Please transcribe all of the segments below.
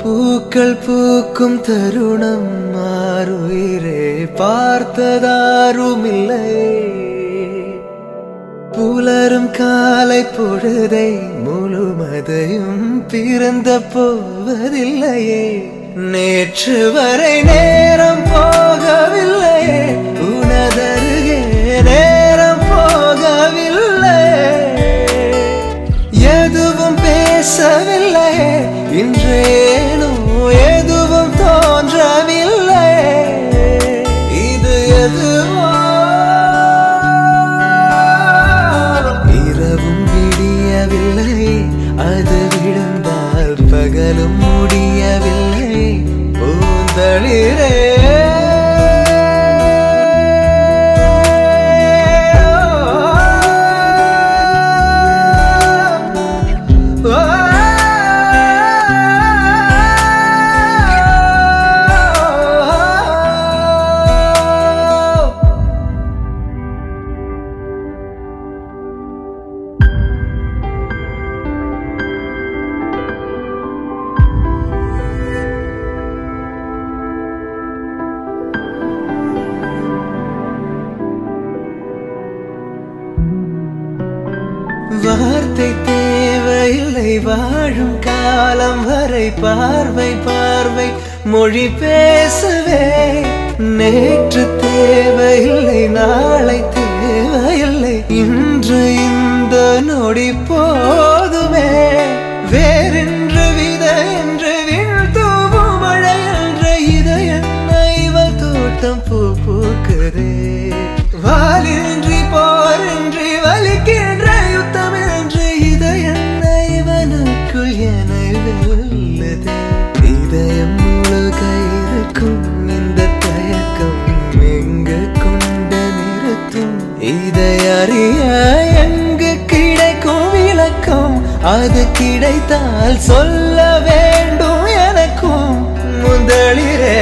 பூக்கள் பூக்கும் தருணம் மாறுயிரே பார்த்ததாருமில்லை புலரும் காலை பொழுதை முழுமதையும் பிறந்த போவதில்லையே நேற்று வரை நேரம் போகவில்லையே உனதருகே நேரம் போகவில்லை எதுவும் பேசவில்லை இன்றேனோ எதுவும் தோன்றவில்லை இது எதுவோ இரவும் விடியவில்லை அது விழுந்தால் பகலும் முடியவில்லை பூந்தளிரே வார்த்தை தேவையில்லை வாழும் காலம் வரை பார்வை பார்வை மொழி பேசவே நேற்று தேவையில்லை நாளை தேவையில்லை இன்று இந்த நொடி போதுமே வேறென்று வித என்று வீழ்த்தூவும் மழை என்ற இதயன்ன இவள் தோட்டம் பூ பூக்குதே வாலின்றி போரின்றி வலிக்கின்ற யுத்தம் என்று இதயன்ன இவனுக்குள் என வெல்லுதே இதயம் முழுக இருக்கும் இந்த தயக்கம் எங்கு கொண்டு நிறுத்தும் இதை அறிய எங்கு கிடைக்கும் விளக்கம் அது கிடைத்தால் சொல்ல வேண்டும் எனக்கும் முதலிரே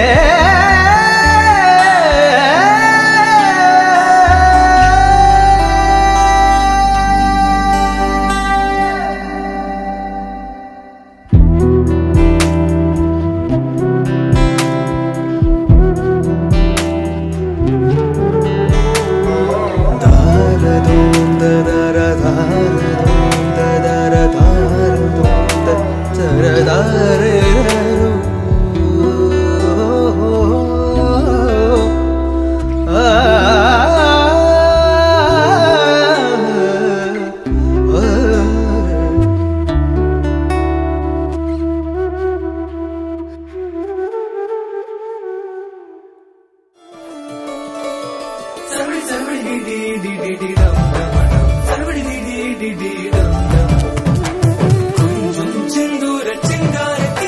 தாரதோம் ததர தாரதோம் ததர தாரதோம் ததர தாரதோம். ஆ சரவடி சரவடி டி டி டி டி டி டம் டம் டம். சரவடி டி டி டி டி டம் டம். கொஞ்சம் செந்தூர செங்கார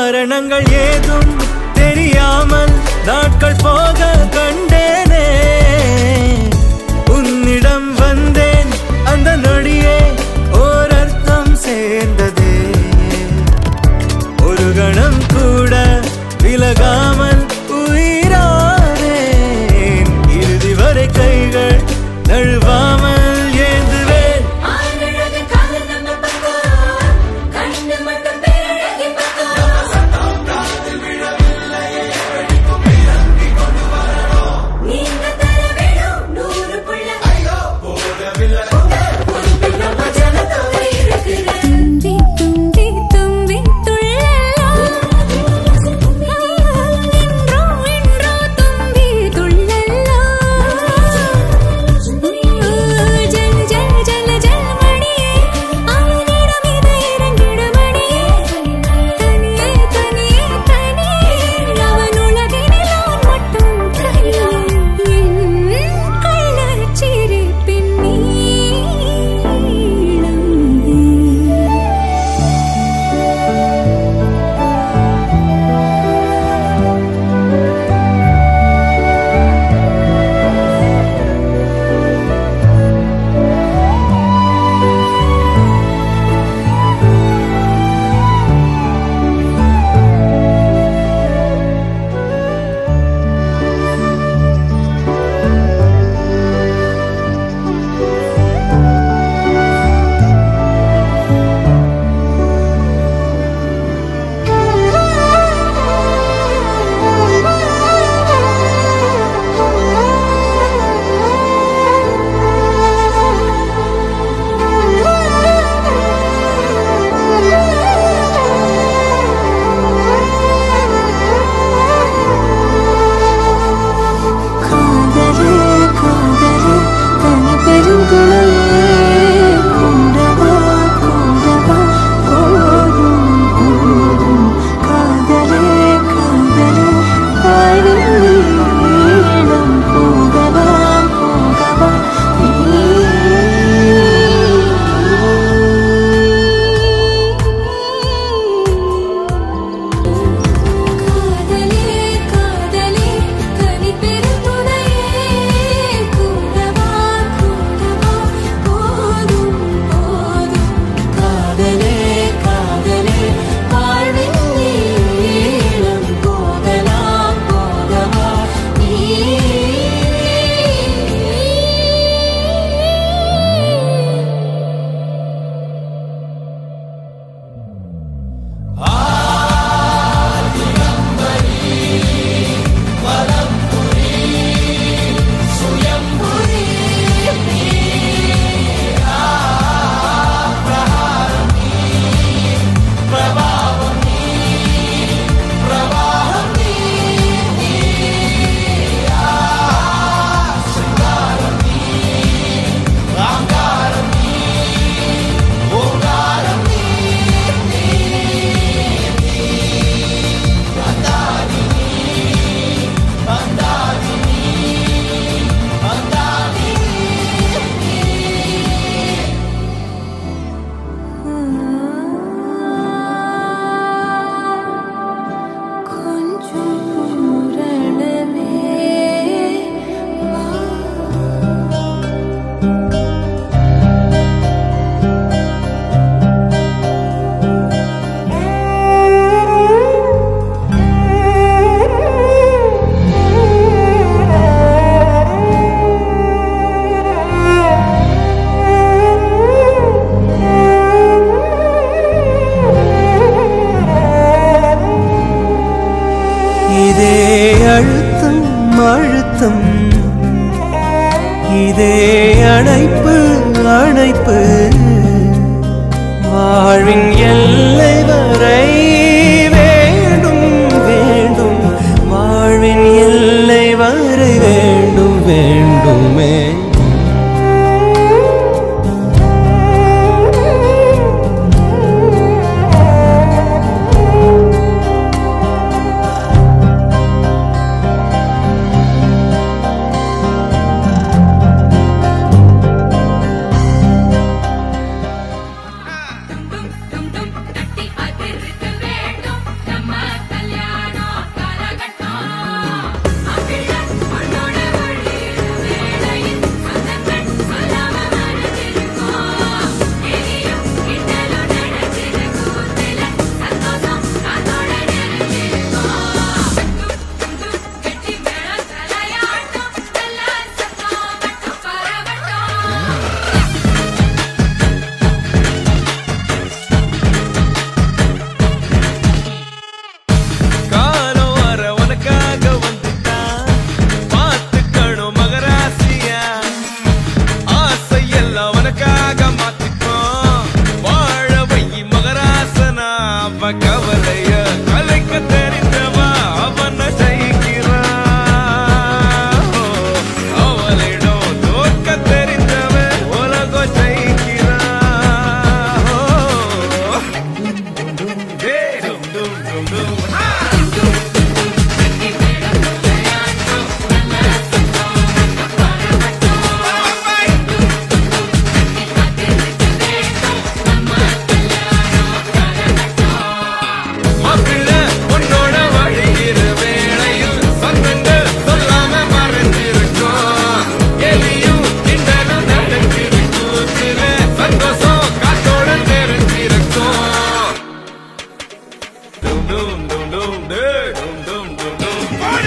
காரணங்கள் ஏதும் தெரியாமல் நாட்கள் போக கண்டேனே உன்னிடம் வந்தேன் அந்த நொடியே ஓர் அர்த்தம் சேர்ந்ததே ஒரு கணம் கூட விலகாமல் உயிரானேன் இறுதி வரை கைகள் நழுவாமல் ஏந்துவேன் ஆனழகு காதல் நம்ம பக்கம் கண்ணு மட்டும் பேரழகி பக்கம் நீங்க தர வேணும் நூறு புள்ள ஒரு பிள்ளை மஜானத்தோட இருக்குது தும்பி தும்பி தும்பி துள்ளலாம் என்றோ என்றோ தும்பி துள்ளலாம் ஜல் ஜல் ஜல் ஜல் மணியே அவனிடம் இது இறங்கிடுமணியே தனியே தனியே தனியே அவன் உலகினில் நான் மட்டும் தனியே என் கள்ளச்சிரிப்பின் நீளம் காதலே காதலே தனி பெருங்குழலே கொண்டவா கொண்டவா போதும் போதும் காதலே காதலே வாழ்வில் நீளம் போகவா போகவா காதலே காதலே கனி பெருந்துணையே கூடவா கூடவா போதும் போதும் காதலே காதலே வாழ்வின் நீளம் போகலாம் போகவா நீ கொஞ்சம் பூரணமே வா இதே அழுத்தம் அழுத்தம் இதே அணைப்பு அணைப்பு வாழ்வின் எல்லை வரை வேண்டும் வேண்டும் வாழ்வின் எல்லை வரை வேண்டும் வேண்டுமே Dum dum அழகாக மாத்திப்போம் வாழ வை மகராசனா அவ கவலைய கலைக்க தெரிந்தவா அவன ஜெயிக்கிறா அவளிடம் தோற்க தெரிந்தவன் உலகம் ஜெயிக்கிறா Hey, dum dum dum dum. Ha! மாப்பிள்ளை உன்னோட வழிகிற வேளையில் சொந்தங்கள் சொல்லாம மறைஞ்சிருக்கும் எலியும் கிண்டலும் நடந்திருக்கும் சில சந்தோஷம் காத்தோட தெரிஞ்சிருக்கும் டும் டும் டும் டும் டே, டும் டும் டும் டும் பாடு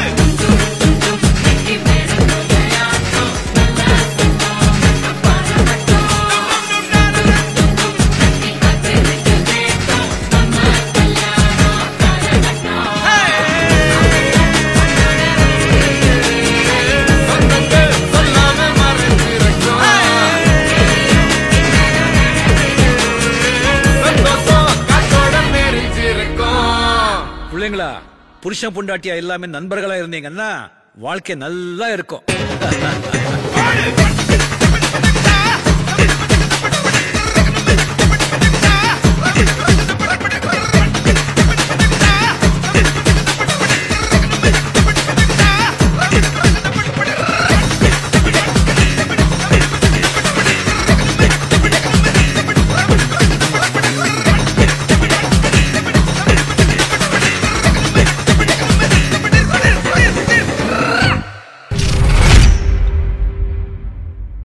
சொந்தங்கள் சொல்லாம மறைஞ்சிருக்கும் சந்தோஷம் காத்தோட தெரிஞ்சிருக்கும் பிள்ளைங்களா புருஷன் பொண்டாட்டியா எல்லாமே நண்பர்களா இருந்தீங்கன்னா வாழ்க்கை நல்லா இருக்கும் பாடு